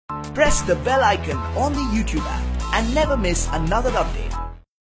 Press the bell icon on the YouTube app and never miss another update.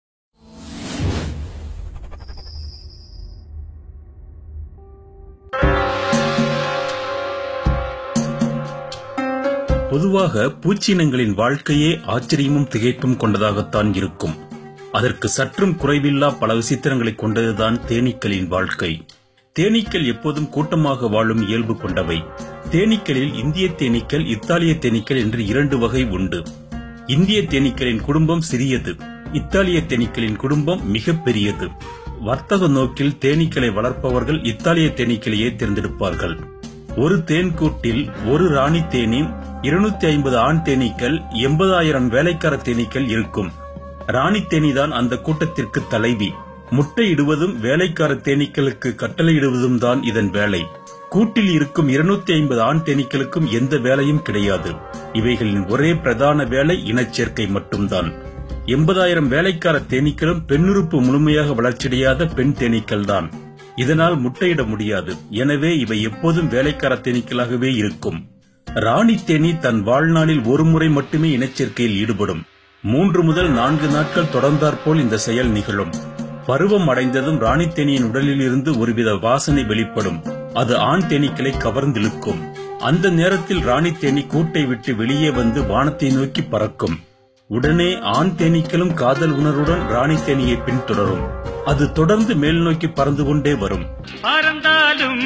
பொதுவாக பூச்சினங்களின் வாழ்க்கையே ஆச்சரியமும் திகைப்பும் கொண்டதாகத்தான் இருக்கும் அதற்கு சற்றும் குறைவில்லா பல விசித்திரங்களை கொண்டதுதான் தேனீக்களின் வாழ்க்கை தேனீக்கள் எப்போதும் கூட்டமாக வாழும் இயல்பு கொண்டவை தேனீக்களில் இந்திய தேனீக்கள் இத்தாலிய தேனீக்கள் என்று இரண்டு வகை உண்டு இந்திய தேனீக்களின் குடும்பம் சிறியது இத்தாலிய தேனீக்களின் குடும்பம் மிக பெரியது வர்த்தக நோக்கில் தேனீக்களை வளர்ப்பவர்கள் இத்தாலிய தேனீக்களையே தேர்ந்தெடுப்பார்கள் ஒரு தேன்கூட்டில் ஒரு ராணி தேனி இருநூத்தி ஐம்பது ஆண் தேனீக்கள் எண்பதாயிரம் வேலைக்கார தேனீக்கள் இருக்கும் ராணி தேனிதான் அந்த கூட்டத்திற்கு தலைவி முட்டையிடுவதும் வேலைக்கார தேனீக்களுக்கு கட்டளையிடுவதும் தான் இதன் வேலை கூட்டில் இருக்கும் இருநூத்தி ஐம்பது ஆண் தேனீக்களுக்கும் எந்த வேலையும் கிடையாது இவைகளின் ஒரே பிரதான வேலை இனச்சேர்க்கை மட்டும்தான் எண்பதாயிரம் வேலைக்கார தேனீக்களும் பெண்ணுறுப்பு முழுமையாக வளர்ச்சியடையாத பெண் தேனீக்கள் தான் இதனால் முட்டையிட முடியாது எனவே இவை எப்போதும் வேலைக்கார தேனீக்களாகவே இருக்கும் ராணி தேனி தன் வாழ்நாளில் ஒரு முறை மட்டுமே இனச்சேர்க்கையில் ஈடுபடும் மூன்று முதல் நான்கு நாட்கள் தொடர்ந்தாற்போல் இந்த செயல் நிகழும் பருவம் அடைந்ததும் ராணி தேனியின் உடலில் இருந்து ஒருவித வாசனை வெளிப்படும் அது ஆண் தேனீக்களை கவர்ந்திழுக்கும் அந்த நேரத்தில் ராணி தேனி கூட்டை விட்டு வெளியே வந்து வானத்தை நோக்கி பறக்கும் உடனே ஆண் தேனீக்களும் காதல் உணர்வுடன் ராணி தேனியை பின்தொடரும் அது தொடர்ந்து மேல் நோக்கி பறந்து கொண்டே வரும் பறந்தாலும்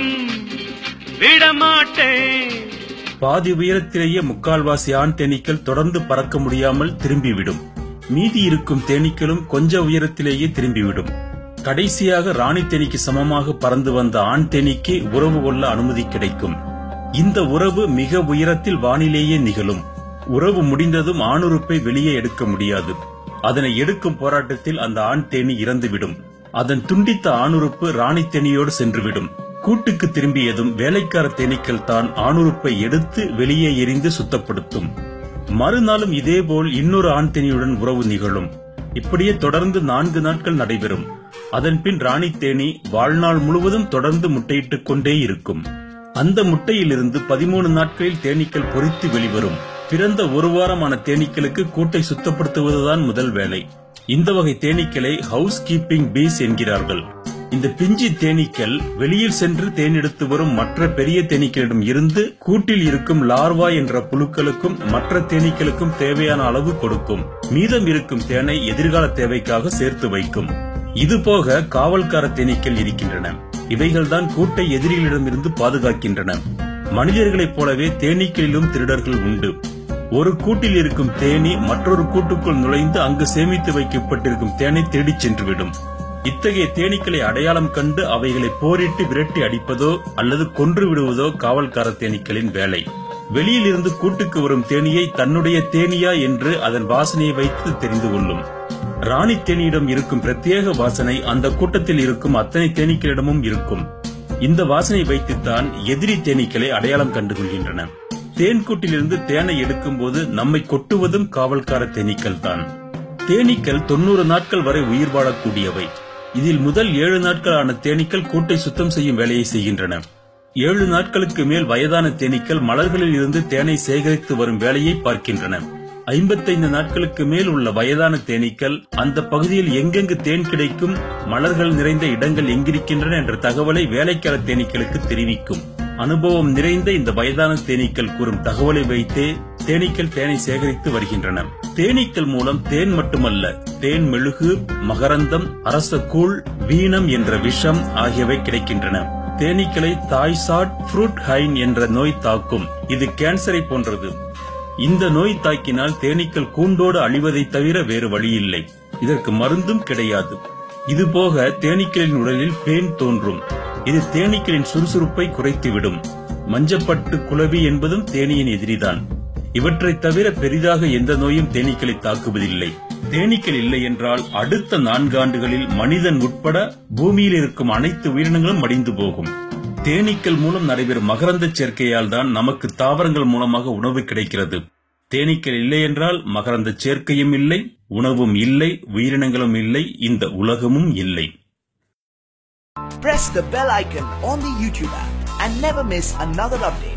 விடமாட்டேன் பாதி உயரத்திலேயே முக்கால்வாசி ஆண் தேனீக்கள் தொடர்ந்து பறக்க முடியாமல் திரும்பிவிடும் மீதி இருக்கும் தேனீக்களும் கொஞ்ச உயரத்திலேயே திரும்பிவிடும் கடைசியாக ராணி தேனீக்கு சமமாக பறந்து வந்த ஆண் தேனீக்கு உறவு கொள்ள அனுமதி கிடைக்கும் இந்த உறவு மிக உயரத்தில் வானிலேயே நிகழும் உறவு முடிந்ததும் ஆணுறுப்பை வெளியே எடுக்க முடியாது அதனை எடுக்கும் போராட்டத்தில் அந்த ஆண் தேனி இறந்துவிடும் அதன் துண்டித்த ஆணுறுப்பு ராணி தேனியோடு சென்றுவிடும் கூட்டுக்கு திரும்பியதும் வேலைக்கார தேனீக்கள் தான் ஆணுறுப்பை எடுத்து வெளியே எரிந்து சுத்தப்படுத்தும் மறுநாளும் இதேபோல் இன்னொரு ஆண் தேனியுடன் உறவு நிகழும் இப்படியே தொடர்ந்து நான்கு நாட்கள் நடைபெறும் அதன்பின் ராணி தேனி வாழ்நாள் முழுவதும் தொடர்ந்து முட்டையிட்டுக் கொண்டே இருக்கும் அந்த முட்டையிலிருந்து பதிமூணு நாட்களில் தேனீக்கள் பொறித்து வெளிவரும் பிறந்த ஒரு வாரமான தேனீக்களுக்கு கூட்டை சுத்தப்படுத்துவதுதான் முதல் வேலை இந்த வகை தேனீக்களை ஹவுஸ் கீப்பிங் பீஸ் என்கிறார்கள் இந்த பிஞ்சி தேனீக்கள் வெளியில் சென்று தேனெடுத்து வரும் மற்ற பெரிய தேனீக்களிடம் இருந்து கூட்டில் இருக்கும் லார்வா என்ற புழுக்களுக்கும் மற்ற தேனீக்களுக்கும் தேவையான அளவு கொடுக்கும் மீதம் இருக்கும் தேனை எதிர்கால தேவைக்காக சேர்த்து வைக்கும் இதுபோக காவல்கார தேனீக்கள் இருக்கின்றன இவைகள்தான் கூட்டை எதிரிகளிடமிருந்து பாதுகாக்கின்றன மனிதர்களைப் போலவே தேனீக்களிலும் திருடர்கள் உண்டு ஒரு கூட்டில் இருக்கும் தேனி மற்றொரு கூட்டுக்குள் நுழைந்து அங்கு சேமித்து வைக்கப்பட்டிருக்கும் தேனை தேடிச் சென்றுவிடும் இத்தகைய தேனீக்களை அடையாளம் கண்டு அவைகளை போரிட்டு விரட்டி அடிப்பதோ அல்லது கொன்று விடுவதோ காவல்கார தேனீக்களின் வேலை வெளியில் இருந்து கூட்டுக்கு வரும் தேனியை தன்னுடைய தேனியா என்று அதன் வாசனையை வைத்து தெரிந்து கொள்ளும் ராணி தேனியிடம் இருக்கும் பிரத்யேக வாசனை அந்த கூட்டத்தில் இருக்கும் அத்தனை தேனீக்களிடமும் இருக்கும் இந்த வாசனை வைத்துத்தான் எதிரி தேனீக்களை அடையாளம் கண்டுகொள்கின்றன தேன்கூட்டிலிருந்து தேனை எடுக்கும்போது நம்மை கொட்டுவதும் காவல்கார தேனீக்கள் தான் தேனீக்கள் தொண்ணூறு நாட்கள் வரை உயிர் வாழக்கூடியவை இதில் முதல் ஏழு நாட்களான தேனீக்கள் கூட்டை சுத்தம் செய்யும் வேலையை செய்கின்றன ஏழு நாட்களுக்கு மேல் வயதான தேனீக்கள் மலர்களில் இருந்து தேனை சேகரித்து வரும் வேலையை பார்க்கின்றன ஐம்பத்தைந்து நாட்களுக்கு மேல் உள்ள வயதான தேனீக்கள் அந்த பகுதியில் எங்கெங்கு தேன் கிடைக்கும் மலர்கள் நிறைந்த இடங்கள் எங்கிருக்கின்றன என்ற தகவலை வேலைக்கார தேனீக்களுக்கு தெரிவிக்கும் அனுபவம் நிறைந்த இந்த வயதான தேனீக்கள் கூறும் தகவலை வைத்தே தேனீக்கள் தேனை சேகரித்து வருகின்றன தேனீக்கள் மூலம் தேன் மட்டுமல்ல தேன் மெழுகு மகரந்தம் அரச கூழ் வீணம் என்ற விஷம் ஆகியவை கிடைக்கின்றன தேனீக்களை தாய்சாட் ஃப்ரூட் ஹைன் என்ற நோய் தாக்கும் இது கேன்சரை போன்றது இந்த நோய் தாக்கினால் தேனீக்கள் கூண்டோடு அழிவதை தவிர வேறு வழியில்லை இதற்கு மருந்தும் கிடையாது இதுபோக தேனீக்களின் உடலில் பேன் தோன்றும் இது தேனீக்களின் சுறுசுறுப்பை குறைத்துவிடும் மஞ்சப்பட்டு குளவி என்பதும் தேனியின் எதிரிதான் இவற்றைத் தவிர பெரிதாக எந்த நோயும் தேனீக்களை தாக்குவதில்லை தேனீக்கள் இல்லை என்றால் அடுத்த நான்கு ஆண்டுகளில் மனிதன் உட்பட பூமியில் இருக்கும் அனைத்து உயிரினங்களும் மடிந்து போகும் தேனீக்கள் மூலம் நடைபெறும் மகரந்த சேர்க்கையால் தான் நமக்கு தாவரங்கள் மூலமாக உணவு கிடைக்கிறது தேனீக்கள் இல்லை என்றால் மகரந்த சேர்க்கையும் இல்லை உணவும் இல்லை உயிரினங்களும் இல்லை இந்த உலகமும் இல்லை Press the bell icon on the YouTube app and never miss another update.